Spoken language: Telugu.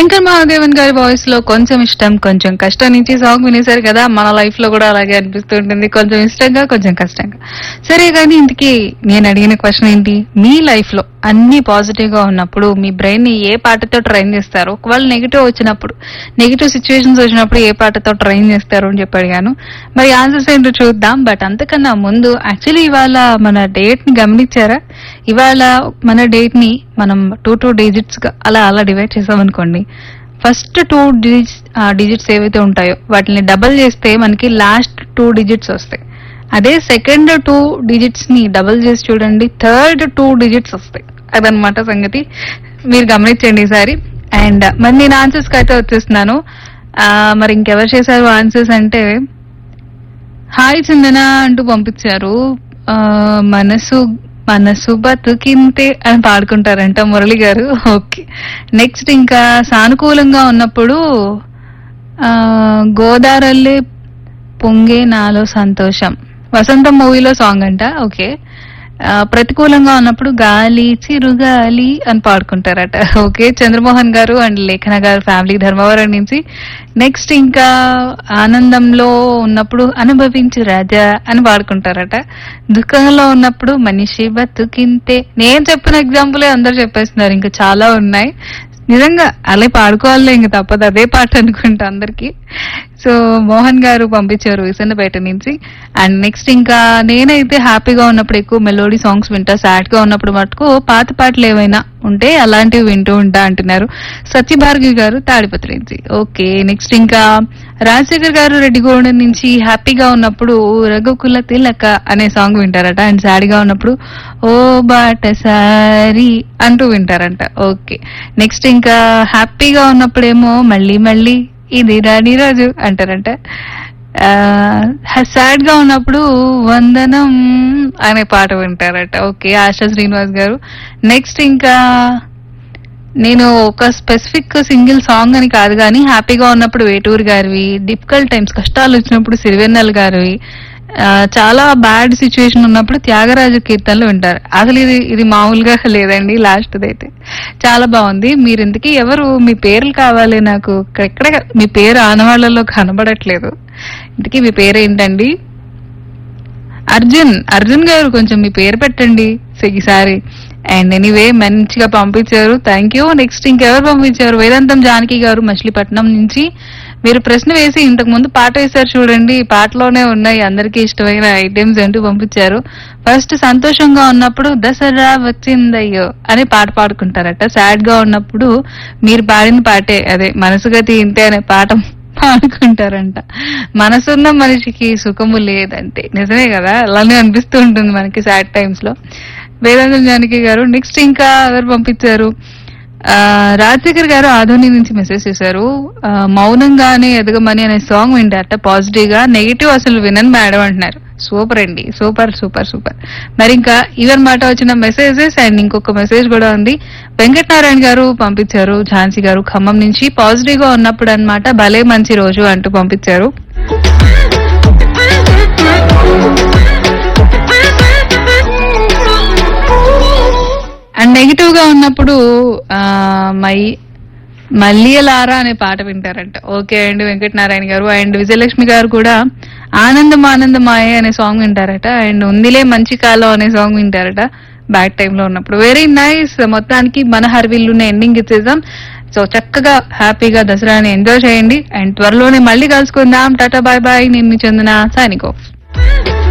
శంకర్ మహాదేవన్ గారి వాయిస్ లో కొంచెం ఇష్టం కొంచెం కష్టం నుంచి సాంగ్ వినేశారు కదా మన లైఫ్ లో కూడా అలాగే అనిపిస్తుంటుంది కొంచెం ఇష్టంగా కొంచెం కష్టంగా సరే కానీ ఇంతకీ నేను అడిగిన క్వశ్చన్ ఏంటి మీ లైఫ్ లో అన్ని పాజిటివ్ గా ఉన్నప్పుడు మీ బ్రెయిన్ ని ఏ పాటతో ట్రైన్ చేస్తారు ఒకవేళ నెగిటివ్ వచ్చినప్పుడు నెగిటివ్ సిచ్యువేషన్స్ వచ్చినప్పుడు ఏ పాటతో ట్రైన్ చేస్తారు అని చెప్పి అడిగాను మరి ఆన్సర్స్ ఏంటో చూద్దాం బట్ అంతకన్నా ముందు యాక్చువల్లీ ఇవాళ మన డేట్ ని గమనించారా ఇవాళ మన డేట్ ని మనం టూ టూ డిజిట్స్ గా అలా అలా డివైడ్ చేసామనుకోండి ఫస్ట్ టూ డిజిట్స్ డిజిట్స్ ఏవైతే ఉంటాయో వాటిని డబల్ చేస్తే మనకి లాస్ట్ టూ డిజిట్స్ వస్తాయి అదే సెకండ్ టూ డిజిట్స్ ని డబల్ చేసి చూడండి థర్డ్ టూ డిజిట్స్ వస్తాయి అదనమాట సంగతి మీరు గమనించండి ఈసారి అండ్ మరి నేను ఆన్సర్స్ కి అయితే వచ్చేస్తున్నాను ఆ, మరి ఇంకెవరు చేశారు ఆన్సర్స్ అంటే హాయ్ చందన అంటూ పంపించారు ఆ, మనసు మనసు బతుకింతే అని పాడుకుంటారంట మురళి గారు ఓకే నెక్స్ట్ ఇంకా సానుకూలంగా ఉన్నప్పుడు ఆ, గోదారల్లే పొంగే నాలో సంతోషం వసంతం మూవీలో సాంగ్ అంట ఓకే ఆ, ప్రతికూలంగా ఉన్నప్పుడు గాలి చిరుగాలి అని పాడుకుంటారట ఓకే చంద్రమోహన్ గారు అండ్ లేఖన గారు ఫ్యామిలీ ధర్మవరం నుంచి నెక్స్ట్ ఇంకా ఆనందంలో ఉన్నప్పుడు అనుభవించు రాజా అని పాడుకుంటారట దుఃఖంలో ఉన్నప్పుడు మనిషి బతుకింతే నేను చెప్పిన ఎగ్జాంపులే అందరు చెప్పేస్తున్నారు ఇంకా చాలా ఉన్నాయి నిజంగా అలా పాడుకోవాలి ఇంక తప్పదు అదే పాట అనుకుంటా అందరికి సో మోహన్ గారు పంపించారు విసన్నపేట నుంచి అండ్ నెక్స్ట్ ఇంకా నేనైతే హ్యాపీగా ఉన్నప్పుడు ఎక్కువ మెలోడీ సాంగ్స్ వింటా సాడ్ గా ఉన్నప్పుడు మటుకు పాత పాటలు ఏవైనా ఉంటే అలాంటివి వింటూ ఉంటా అంటున్నారు సత్యభార్గి గారు తాడిపత్రి నుంచి ఓకే నెక్స్ట్ ఇంకా రాజశేఖర్ గారు రెడ్డిగూడెం నుంచి హ్యాపీగా ఉన్నప్పుడు రఘుకుల తిలక అనే సాంగ్ వింటారట అండ్ సాడ్ గా ఉన్నప్పుడు ఓ బాటసారి అంటూ వింటారంట ఓకే నెక్స్ట్ ఇంకా హ్యాపీగా ఉన్నప్పుడేమో మళ్ళీ మళ్ళీ ఇది రాని రోజు అంటారంట సాడ్ గా ఉన్నప్పుడు వందనం అనే పాట వింటారట ఓకే ఆశా శ్రీనివాస్ గారు నెక్స్ట్ ఇంకా నేను ఒక స్పెసిఫిక్ సింగిల్ సాంగ్ అని కాదు కానీ హ్యాపీగా ఉన్నప్పుడు వేటూరు గారివి డిఫికల్ట్ టైమ్స్ కష్టాలు వచ్చినప్పుడు సిరివెన్నెల గారివి ఆ, చాలా బ్యాడ్ సిచ్యువేషన్ ఉన్నప్పుడు త్యాగరాజు కీర్తనలు వింటారు అసలు ఇది ఇది మామూలుగా లేదండి లాస్ట్ అయితే చాలా బాగుంది మీరు ఇంతకీ ఎవరు మీ పేర్లు కావాలి నాకు ఎక్కడ మీ పేరు ఆనవాళ్లలో కనబడట్లేదు ఇంతకీ మీ పేరు ఏంటండి అర్జున్ అర్జున్ గారు కొంచెం మీ పేరు పెట్టండి సో ఈసారి అండ్ ఎనీవే మంచిగా పంపించారు థ్యాంక్ యూ నెక్స్ట్ ఇంకెవరు పంపించారు వేదాంతం జానకి గారు మచిలీపట్నం నుంచి మీరు ప్రశ్న వేసి ఇంతకు ముందు పాట వేశారు చూడండి ఈ పాటలోనే ఉన్నాయి అందరికీ ఇష్టమైన ఐటమ్స్ అంటూ పంపించారు ఫస్ట్ సంతోషంగా ఉన్నప్పుడు దసరా వచ్చిందయ్యో అని పాట పాడుకుంటారట సాడ్ గా ఉన్నప్పుడు మీరు పాడిన పాటే అదే మనసుగతి ఇంతే అనే పాట పాడుకుంటారంట మనసున్న మనిషికి సుఖము లేదంటే నిజమే కదా అలానే అనిపిస్తూ ఉంటుంది మనకి సాడ్ టైమ్స్ లో వేదాంతం జానకి గారు నెక్స్ట్ ఇంకా ఎవరు పంపించారు ఆ, రాజశేఖర్ గారు ఆధోని నుంచి మెసేజ్ చేశారు ఆ, మౌనంగానే ఎదగమని అనే సాంగ్ వింటారట పాజిటివ్ గా నెగిటివ్ అసలు వినని మేడం అంటున్నారు సూపర్ అండి సూపర్ సూపర్ సూపర్ మరి ఇంకా ఇవన్నమాట వచ్చిన మెసేజెస్ అండ్ ఇంకొక మెసేజ్ కూడా ఉంది వెంకటనారాయణ గారు పంపించారు ఝాన్సీ గారు ఖమ్మం నుంచి పాజిటివ్ గా ఉన్నప్పుడు అన్నమాట భలే మంచి రోజు అంటూ పంపించారు అండ్ నెగిటివ్ గా ఉన్నప్పుడు ఆ, మై మల్లియలారా అనే పాట వింటారంట ఓకే అండి వెంకటనారాయణ గారు అండ్ విజయలక్ష్మి గారు కూడా ఆనందం ఆనందమాయ అనే సాంగ్ వింటారట అండ్ ఉందిలే మంచి కాలం అనే సాంగ్ వింటారట బ్యాడ్ టైమ్ లో ఉన్నప్పుడు వెరీ నైస్ మొత్తానికి మన హర్విల్లుని ఎండింగ్ ఇచ్చేద్దాం సో చక్కగా హ్యాపీగా దసరాని ఎంజాయ్ చేయండి అండ్ త్వరలోనే మళ్ళీ కలుసుకుందాం టాటా బాయ్ బాయ్ నేను మీ చందన సైనిక్ ఆఫ్